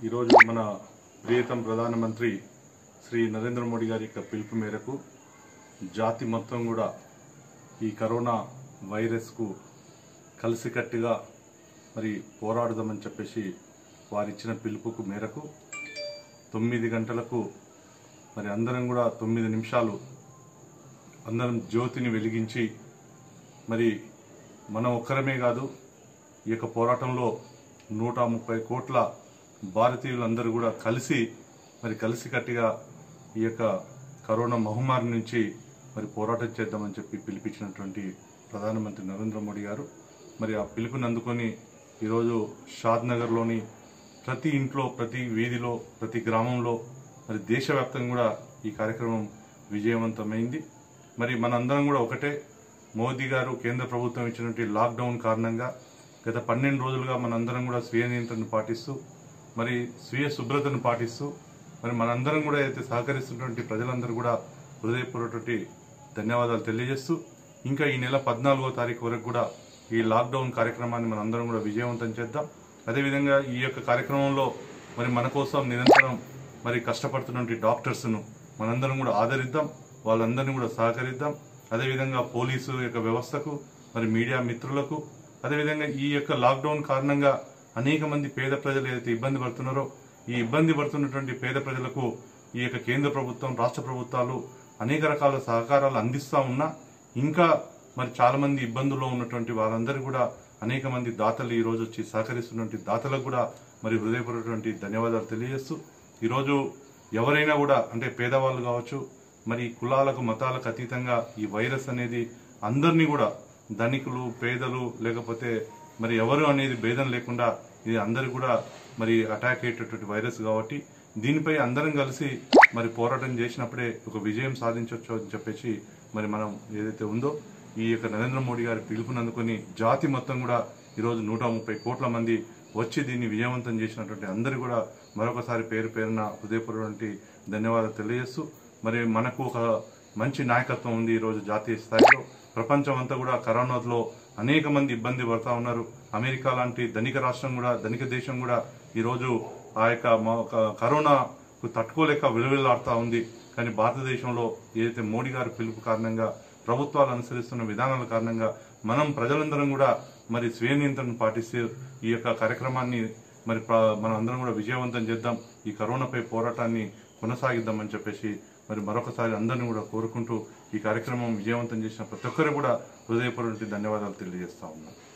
ఈరోజు మన ప్రియతం ప్రధానమంత్రి శ్రీ నరేంద్ర మోడీ గారి యొక్క పిలుపు మేరకు జాతి మొత్తం కూడా ఈ కరోనా వైరస్కు కలిసికట్టుగా మరి పోరాడదామని చెప్పేసి వారిచ్చిన పిలుపుకు మేరకు తొమ్మిది గంటలకు మరి అందరం కూడా తొమ్మిది నిమిషాలు అందరం జ్యోతిని వెలిగించి మరి మనం ఒక్కరమే కాదు ఈ యొక్క పోరాటంలో నూట ముప్పై కోట్ల భారతీయులందరూ కూడా కలిసి మరి కలిసికట్టుగా ఈ యొక్క కరోనా మహమ్మారి నుంచి మరి పోరాటం చేద్దామని చెప్పి పిలిపించినటువంటి ప్రధానమంత్రి నరేంద్ర మోడీ గారు మరి ఆ పిలుపుని అందుకొని ఈరోజు షాద్ నగర్లోని ప్రతి ఇంట్లో ప్రతి వీధిలో ప్రతి గ్రామంలో మరి దేశవ్యాప్తంగా కూడా ఈ కార్యక్రమం విజయవంతమైంది మరి మనందరం కూడా ఒకటే మోదీ గారు కేంద్ర ప్రభుత్వం ఇచ్చినటువంటి లాక్డౌన్ కారణంగా గత పన్నెండు రోజులుగా మనందరం కూడా స్వీయ నియంత్రణను పాటిస్తూ మరి స్వీయ శుభ్రతను పాటిస్తూ మరి మనందరం కూడా అయితే సహకరిస్తున్నటువంటి ప్రజలందరూ కూడా హృదయపూర్వటువంటి ధన్యవాదాలు తెలియజేస్తూ ఇంకా ఈ నెల పద్నాలుగో తారీఖు వరకు కూడా ఈ లాక్డౌన్ కార్యక్రమాన్ని మనందరం కూడా విజయవంతం చేద్దాం అదేవిధంగా ఈ యొక్క కార్యక్రమంలో మరి మన కోసం నిరంతరం మరి కష్టపడుతున్నటువంటి డాక్టర్స్ను మనందరం కూడా ఆదరిద్దాం వాళ్ళందరినీ కూడా సహకరిద్దాం అదేవిధంగా పోలీసు యొక్క వ్యవస్థకు మరి మీడియా మిత్రులకు అదేవిధంగా ఈ యొక్క లాక్డౌన్ కారణంగా అనేక మంది పేద ప్రజలు ఏదైతే ఇబ్బంది పడుతున్నారో ఈ ఇబ్బంది పడుతున్నటువంటి పేద ప్రజలకు ఈ యొక్క కేంద్ర ప్రభుత్వం రాష్ట్ర ప్రభుత్వాలు అనేక రకాల సహకారాలు అందిస్తా ఉన్నా ఇంకా మరి చాలా మంది ఇబ్బందుల్లో ఉన్నటువంటి వారందరూ కూడా అనేక మంది దాతలు ఈ రోజు వచ్చి సహకరిస్తున్నటువంటి దాతలకు కూడా మరి హృదయపూర్వకటువంటి ధన్యవాదాలు తెలియజేస్తూ ఈరోజు ఎవరైనా కూడా అంటే పేదవాళ్ళు కావచ్చు మరి కులాలకు మతాలకు అతీతంగా ఈ వైరస్ అనేది అందరినీ కూడా ధనికులు పేదలు లేకపోతే మరి ఎవరు అనేది భేదం లేకుండా ఇది అందరు కూడా మరి అటాక్ అయ్యేటటువంటి వైరస్ కాబట్టి దీనిపై అందరం కలిసి మరి పోరాటం చేసినప్పుడే ఒక విజయం సాధించవచ్చు అని చెప్పేసి మరి మనం ఏదైతే ఉందో ఈ యొక్క నరేంద్ర మోడీ గారి పిలుపునందుకొని జాతి మొత్తం కూడా ఈరోజు నూట ముప్పై కోట్ల మంది వచ్చి దీన్ని విజయవంతం చేసినటువంటి అందరూ కూడా మరొకసారి పేరు పేరున హృదయపూర్వక ధన్యవాదాలు తెలియజేస్తూ మరి మనకు ఒక మంచి నాయకత్వం ఉంది ఈరోజు జాతీయ స్థాయిలో ప్రపంచం అంతా కూడా కరోనాలో అనేక మంది ఇబ్బంది పడతా ఉన్నారు అమెరికా లాంటి ధనిక రాష్ట్రం కూడా ధనిక దేశం కూడా ఈరోజు ఆ యొక్క మ- ఒక కరోనాకు తట్టుకోలేక విలువలాడుతూ ఉంది కానీ భారతదేశంలో ఏదైతే మోడీ గారి పిలుపు కారణంగా ప్రభుత్వాలు అనుసరిస్తున్న విధానాల కారణంగా మనం ప్రజలందరం కూడా మరి స్వీయ నియంత్రణ పాటిస్తూ ఈ యొక్క కార్యక్రమాన్ని మరి ప్ర- మనం అందరం కూడా విజయవంతం చేద్దాం ఈ కరోనాపై పోరాటాన్ని కొనసాగిద్దామని చెప్పేసి మరి మరొకసారి అందరిని కూడా కోరుకుంటూ ఈ కార్యక్రమం విజయవంతం చేసిన ప్రతి ఒక్కరు కూడా హృదయపూర్వక ధన్యవాదాలు తెలియజేస్తా ఉన్నాను